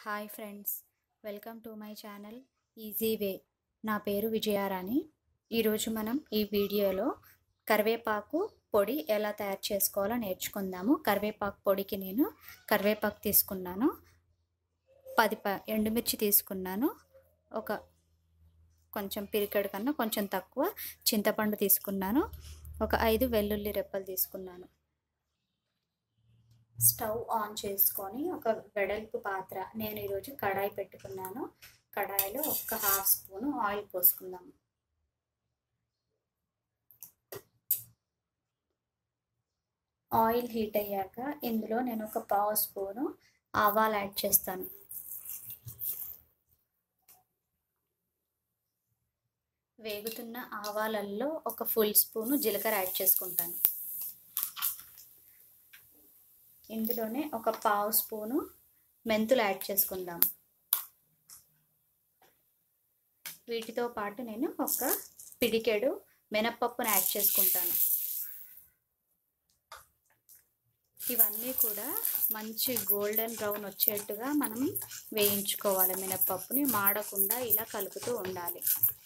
hi friends welcome to my channel easy way నా పేరు విజయారాణి ఈరోజు మనం ఈ వీడియోలో కరివేపాకు పొడి ఎలా తయారు చేసుకోవాలో నేర్చుకుందాము కరివేపాకు పొడికి నేను కరివేపాకు తీసుకున్నాను పది ప ఎండుమిర్చి తీసుకున్నాను ఒక కొంచెం పిరికెడు కన్నా కొంచెం తక్కువ చింతపండు తీసుకున్నాను ఒక ఐదు వెల్లుల్లి రెప్పలు తీసుకున్నాను స్టవ్ ఆన్ చేసుకొని ఒక వెడల్పు పాత్ర నేను ఈరోజు కడాయి పెట్టుకున్నాను కడాయిలో ఒక హాఫ్ స్పూన్ ఆయిల్ పోసుకుందాం ఆయిల్ హీట్ అయ్యాక ఇందులో నేను ఒక పావు స్పూను ఆవాలు యాడ్ చేస్తాను వేగుతున్న ఆవాలల్లో ఒక ఫుల్ స్పూను జీలకర్ర యాడ్ చేసుకుంటాను ఇందులోనే ఒక పావు స్పూను మెంతులు యాడ్ చేసుకుందాం వీటితో పాటు నేను ఒక పిడికెడు మినప్పప్పును యాడ్ చేసుకుంటాను ఇవన్నీ కూడా మంచి గోల్డెన్ బ్రౌన్ వచ్చేట్టుగా మనం వేయించుకోవాలి మినప్పప్పుని మాడకుండా ఇలా కలుపుతూ ఉండాలి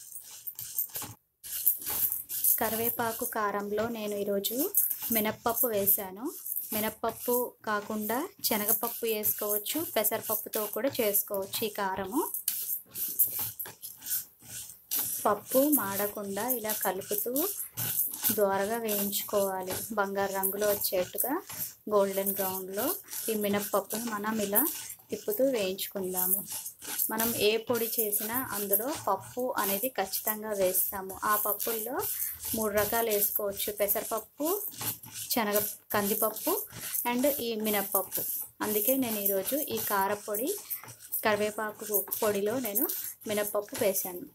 కరివేపాకు కారంలో నేను ఈరోజు మినప్పప్పు వేశాను మినప్పప్పు కాకుండా శనగపప్పు వేసుకోవచ్చు పెసరపప్పుతో కూడా చేసుకోవచ్చు ఈ కారము పప్పు మాడకుండా ఇలా కలుపుతూ దోరగా వేయించుకోవాలి బంగారు రంగులో వచ్చేట్టుగా గోల్డెన్ బ్రౌన్లో ఈ మినప్పప్పును మనం ఇలా తిప్పుతూ వేయించుకుందాము మనం ఏ పొడి చేసినా అందులో పప్పు అనేది ఖచ్చితంగా వేస్తాము ఆ పప్పుల్లో మూడు రకాలు వేసుకోవచ్చు పెసరపప్పు శనగ కందిపప్పు అండ్ ఈ మినప్పప్పు అందుకే నేను ఈరోజు ఈ కారపొడి కరివేపాకు పొడిలో నేను మినప్పప్పు వేశాను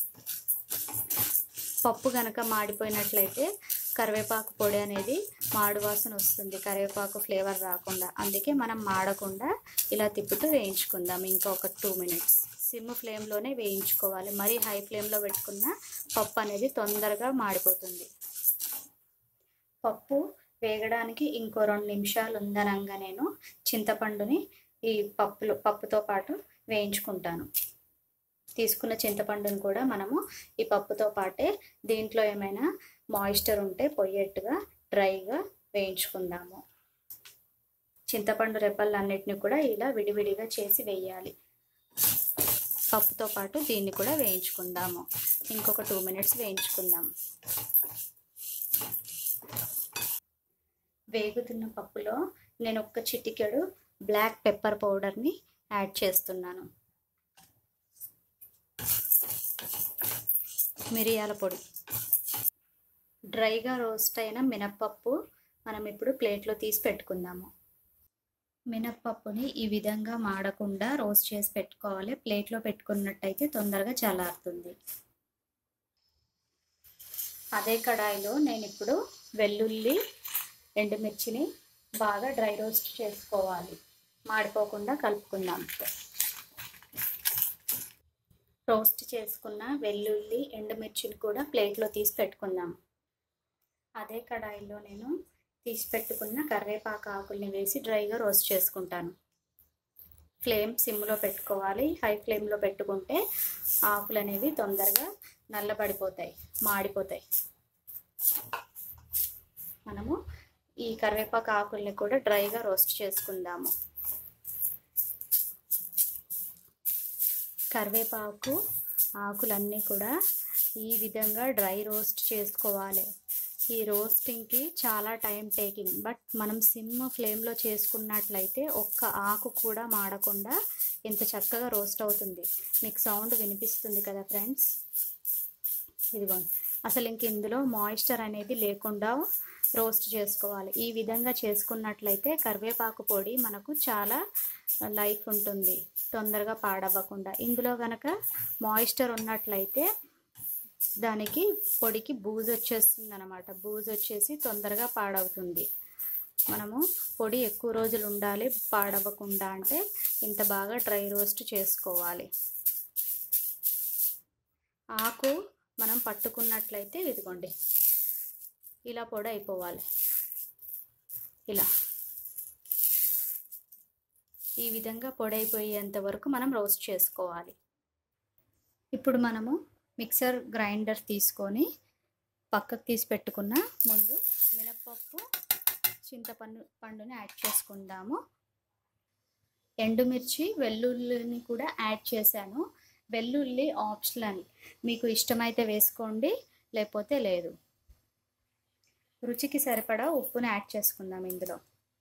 పప్పు కనుక మాడిపోయినట్లయితే కరివేపాకు పొడి అనేది మాడు వాసన వస్తుంది కరివేపాకు ఫ్లేవర్ రాకుండా అందుకే మనం మాడకుండా ఇలా తిప్పుతూ వేయించుకుందాం ఇంకొక టూ మినిట్స్ సిమ్ ఫ్లేమ్లోనే వేయించుకోవాలి మరీ హై ఫ్లేమ్లో పెట్టుకున్న పప్పు అనేది తొందరగా మాడిపోతుంది పప్పు వేగడానికి ఇంకో రెండు నిమిషాలు ఉందనంగా నేను చింతపండుని ఈ పప్పులో పప్పుతో పాటు వేయించుకుంటాను తీసుకున్న చింతపండును కూడా మనము ఈ పప్పుతో పాటే దీంట్లో ఏమైనా మాయిశ్చర్ ఉంటే పొయ్యేట్టుగా డ్రైగా వేయించుకుందాము చింతపండు రెప్పలన్నిటిని కూడా ఇలా విడివిడిగా చేసి వేయాలి పప్పుతో పాటు దీన్ని కూడా వేయించుకుందాము ఇంకొక టూ మినిట్స్ వేయించుకుందాం వేగుతున్న పప్పులో నేను ఒక చిటికెడు బ్లాక్ పెప్పర్ పౌడర్ని యాడ్ చేస్తున్నాను మిరియాల పొడి డ్రైగా రోస్ట్ అయిన మినప్పప్పు మనం ఇప్పుడు ప్లేట్లో తీసి పెట్టుకుందాము మినప్పప్పుని ఈ విధంగా మాడకుండా రోస్ట్ చేసి పెట్టుకోవాలి ప్లేట్లో పెట్టుకున్నట్టయితే తొందరగా చల్లారుతుంది అదే కడాయిలో నేను ఇప్పుడు వెల్లుల్లి ఎండుమిర్చిని బాగా డ్రై రోస్ట్ చేసుకోవాలి మాడిపోకుండా కలుపుకుందాం రోస్ట్ చేసుకున్న వెల్లుల్లి ఎండుమిర్చిని కూడా ప్లేట్లో తీసి పెట్టుకుందాం అదే కడాయిలో నేను తీసి పెట్టుకున్న కరివేపాకు ఆకుల్ని వేసి డ్రైగా రోస్ట్ చేసుకుంటాను ఫ్లేమ్ సిమ్లో పెట్టుకోవాలి హై ఫ్లేమ్లో పెట్టుకుంటే ఆకులు అనేవి తొందరగా నల్లబడిపోతాయి మాడిపోతాయి మనము ఈ కరివేపాకు ఆకుల్ని కూడా డ్రైగా రోస్ట్ చేసుకుందాము కరివేపాకు ఆకులన్నీ కూడా ఈ విధంగా డ్రై రోస్ట్ చేసుకోవాలి ఈ రోస్టింగ్కి చాలా టైం టేకింగ్ బట్ మనం సిమ్ ఫ్లేమ్లో చేసుకున్నట్లయితే ఒక్క ఆకు కూడా మాడకుండా ఇంత చక్కగా రోస్ట్ అవుతుంది మీకు సౌండ్ వినిపిస్తుంది కదా ఫ్రెండ్స్ ఇదిగోండి అసలు ఇంక ఇందులో మాయిశ్చర్ అనేది లేకుండా రోస్ట్ చేసుకోవాలి ఈ విధంగా చేసుకున్నట్లయితే కరివేపాకు పొడి మనకు చాలా లైఫ్ ఉంటుంది తొందరగా పాడవ్వకుండా ఇందులో కనుక మాయిశ్చర్ ఉన్నట్లయితే దానికి పొడికి బూజు వచ్చేస్తుంది అనమాట బూజు వచ్చేసి తొందరగా పాడవుతుంది మనము పొడి ఎక్కువ రోజులు ఉండాలి పాడవ్వకుండా అంటే ఇంత బాగా డ్రై రోస్ట్ చేసుకోవాలి ఆకు మనం పట్టుకున్నట్లయితే ఇదిగోండి ఇలా పొడి అయిపోవాలి ఇలా ఈ విధంగా పొడి అయిపోయేంత వరకు మనం రోస్ట్ చేసుకోవాలి ఇప్పుడు మనము మిక్సర్ గ్రైండర్ తీసుకొని పక్కకు తీసి పెట్టుకున్న ముందు మినప్పప్పు చింతపండు పండుని యాడ్ చేసుకుందాము ఎండుమిర్చి వెల్లుల్లిని కూడా యాడ్ చేశాను వెల్లుల్లి ఆప్షనల్ మీకు ఇష్టమైతే వేసుకోండి లేకపోతే లేదు రుచికి సరిపడా ఉప్పుని యాడ్ చేసుకుందాం ఇందులో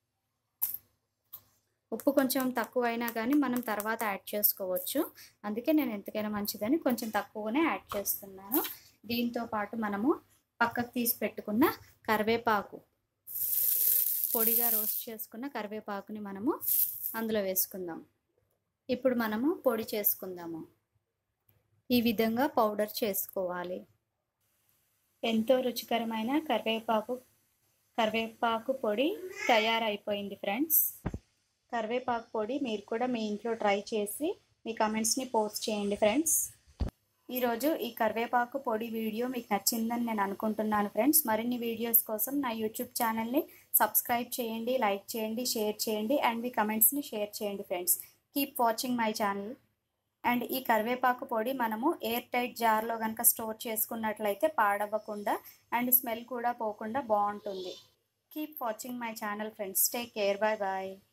ఉప్పు కొంచెం తక్కువ అయినా కానీ మనం తర్వాత యాడ్ చేసుకోవచ్చు అందుకే నేను ఎంతకైనా మంచిదని కొంచెం తక్కువనే యాడ్ చేస్తున్నాను దీంతో పాటు మనము పక్కకు తీసి పెట్టుకున్న కరివేపాకు పొడిగా రోస్ట్ చేసుకున్న కరివేపాకుని మనము అందులో వేసుకుందాం ఇప్పుడు మనము పొడి చేసుకుందాము ఈ విధంగా పౌడర్ చేసుకోవాలి ఎంతో రుచికరమైన కరివేపాకు కరివేపాకు పొడి తయారైపోయింది ఫ్రెండ్స్ కరివేపాకు పొడి మీరు కూడా మీ ఇంట్లో ట్రై చేసి మీ కమెంట్స్ని పోస్ట్ చేయండి ఫ్రెండ్స్ ఈరోజు ఈ కరివేపాకు పొడి వీడియో మీకు నచ్చిందని నేను అనుకుంటున్నాను ఫ్రెండ్స్ మరిన్ని వీడియోస్ కోసం నా యూట్యూబ్ ఛానల్ని సబ్స్క్రైబ్ చేయండి లైక్ చేయండి షేర్ చేయండి అండ్ మీ కమెంట్స్ని షేర్ చేయండి friends keep watching my channel and ఈ కరివేపాకు పొడి మనము ఎయిర్ టైట్ జార్లో కనుక స్టోర్ చేసుకున్నట్లయితే పాడవ్వకుండా అండ్ స్మెల్ కూడా పోకుండా బాగుంటుంది keep watching my channel friends take care bye bye